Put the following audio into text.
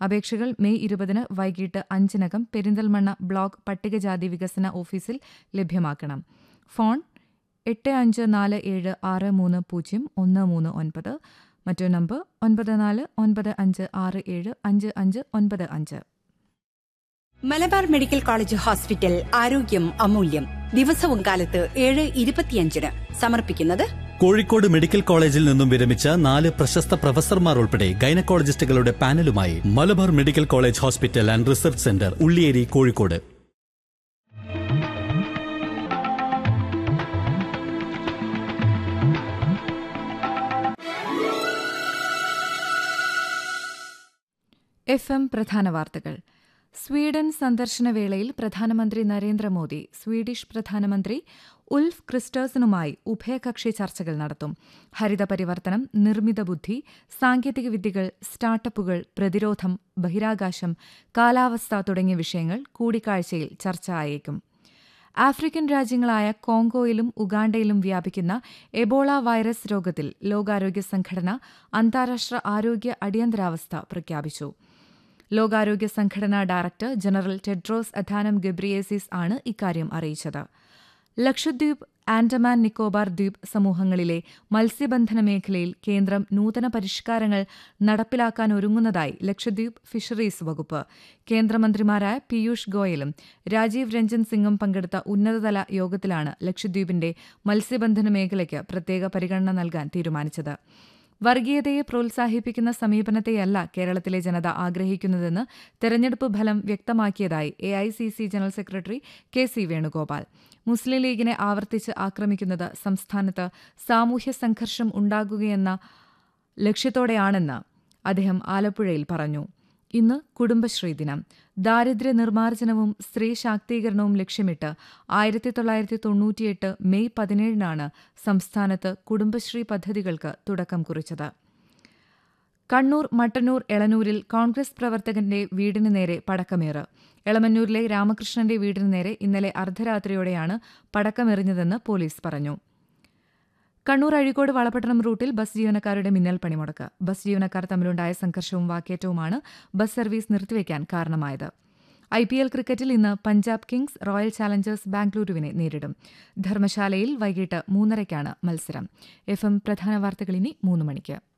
അപേക്ഷകൾ മെയ് ഇരുപതിന് വൈകിട്ട് അഞ്ചിനകം പെരിന്തൽമണ്ണ ബ്ലോക്ക് പട്ടികജാതി വികസന ഓഫീസിൽ ലഭ്യമാക്കണം ഫോൺ എട്ട് അഞ്ച് നാല് ഏഴ് ആറ് മൂന്ന് പൂജ്യം ഒന്ന് മൂന്ന് ഒൻപത് മറ്റൊരു നമ്പർ ഒൻപത് നാല് ഒൻപത് അഞ്ച് ആറ് ഏഴ് അഞ്ച് അഞ്ച് ഒൻപത് അഞ്ച് മലബാർ മെഡിക്കൽ കോളേജ് ഹോസ്പിറ്റൽ ആരോഗ്യം അമൂല്യം ദിവസവും കാലത്ത് ഏഴ് ഇരുപത്തിയഞ്ചിന് സമർപ്പിക്കുന്നത് കോഴിക്കോട് മെഡിക്കൽ കോളേജിൽ നിന്നും വിരമിച്ച നാല് പ്രശസ്ത പ്രൊഫസർമാർ ഉൾപ്പെടെ ഗൈനക്കോളജിസ്റ്റുകളുടെ പാനലുമായി Malabar medical college hospital and research centre Ulliyeri Kozhikode F M പ്രധാന വാർത്തകൾ സ്വീഡൻ സന്ദർശന വേളയിൽ പ്രധാനമന്ത്രി നരേന്ദ്രമോദി സ്വീഡിഷ് പ്രധാനമന്ത്രി ഉൽഫ് ക്രിസ്റ്റേഴ്സനുമായി ഉഭയകക്ഷി ചർച്ചകൾ നടത്തും ഹരിത പരിവർത്തനം നിർമ്മിത ബുദ്ധി സാങ്കേതിക വിദ്യകൾ സ്റ്റാർട്ടപ്പുകൾ പ്രതിരോധം ബഹിരാകാശം കാലാവസ്ഥ തുടങ്ങിയ വിഷയങ്ങൾ കൂടിക്കാഴ്ചയിൽ ചർച്ചയായേക്കും ആഫ്രിക്കൻ രാജ്യങ്ങളായ കോങ്കോയിലും ഉഗാണ്ടയിലും വ്യാപിക്കുന്ന എബോള വൈറസ് രോഗത്തിൽ ലോകാരോഗ്യ സംഘടന അന്താരാഷ്ട്ര ആരോഗ്യ അടിയന്തരാവസ്ഥ പ്രഖ്യാപിച്ചു ലോകാരോഗ്യ സംഘടനാ director general Tedros Adhanom Ghebreyesus ആണ് ഇക്കാര്യം അറിയിച്ചത് ലക്ഷദ്വീപ് ആൻഡമാൻ നിക്കോബാർ ദ്വീപ് സമൂഹങ്ങളിലെ മത്സ്യബന്ധന മേഖലയിൽ കേന്ദ്രം നൂതന പരിഷ്കാരങ്ങൾ നടപ്പിലാക്കാൻ ഒരുങ്ങുന്നതായി ലക്ഷദ്വീപ് ഫിഷറീസ് വകുപ്പ് കേന്ദ്രമന്ത്രിമാരായ പീയൂഷ് ഗോയലും രാജീവ് രഞ്ജൻ സിംഗും പങ്കെടുത്ത ഉന്നതതല യോഗത്തിലാണ് ലക്ഷദ്വീപിന്റെ മത്സ്യബന്ധന മേഖലയ്ക്ക് പ്രത്യേക പരിഗണന നൽകാൻ തീരുമാനിച്ചത് വർഗീയതയെ പ്രോത്സാഹിപ്പിക്കുന്ന സമീപനത്തെയല്ല കേരളത്തിലെ ജനത ആഗ്രഹിക്കുന്നതെന്ന് തെരഞ്ഞെടുപ്പ് ഫലം വ്യക്തമാക്കിയതായി A I C C general secretary K C Venugopal Muslim ലീഗിനെ ആവർത്തിച്ച് ആക്രമിക്കുന്നത് സംസ്ഥാനത്ത് സാമൂഹ്യ സംഘർഷം ഉണ്ടാകുകയെന്ന ലക്ഷ്യത്തോടെയാണെന്ന് അദ്ദേഹം ആലപ്പുഴയിൽ പറഞ്ഞു ഇന്ന് കുടുംബശ്രീ ദിനം ദാരിദ്ര്യ നിർമ്മാർജ്ജനവും സ്ത്രീ ശാക്തീകരണവും ലക്ഷ്യമിട്ട് ആയിരത്തി തൊള്ളായിരത്തി തൊണ്ണൂറ്റിയെട്ട് മെയ് പതിനേഴിനാണ് സംസ്ഥാനത്ത് കുടുംബശ്രീ പദ്ധതികൾക്ക് തുടക്കം കുറിച്ചത് കണ്ണൂർ മട്ടന്നൂർ എളനൂരിൽ കോൺഗ്രസ് പ്രവർത്തകന്റെ വീടിന് നേരെ പടക്കമേറ് എളമന്നൂരിലെ രാമകൃഷ്ണന്റെ വീടിന് നേരെ ഇന്നലെ അർദ്ധരാത്രിയോടെയാണ് പടക്കമെറിഞ്ഞതെന്ന് പോലീസ് പറഞ്ഞു കണ്ണൂർ അഴീക്കോട് വളപട്ടണം റൂട്ടിൽ ബസ് ജീവനക്കാരുടെ മിന്നൽ പണിമുടക്ക് ബസ് ജീവനക്കാർ തമ്മിലുണ്ടായ സംഘർഷവും വാക്കേറ്റവുമാണ് ബസ് സർവീസ് നിർത്തിവെക്കാൻ കാരണമായത് ഐ പി എൽ ക്രിക്കറ്റിൽ ഇന്ന് പഞ്ചാബ് കിങ്സ് റോയൽ ചാലഞ്ചേഴ്സ് ബാംഗ്ലൂരുവിനെ നേരിടും ധർമ്മശാലയിൽ വൈകിട്ട് മൂന്നരയ്ക്കാണ് മത്സരം എഫ് എം പ്രധാന വാർത്തകൾ ഇനി മൂന്ന് മണിക്ക്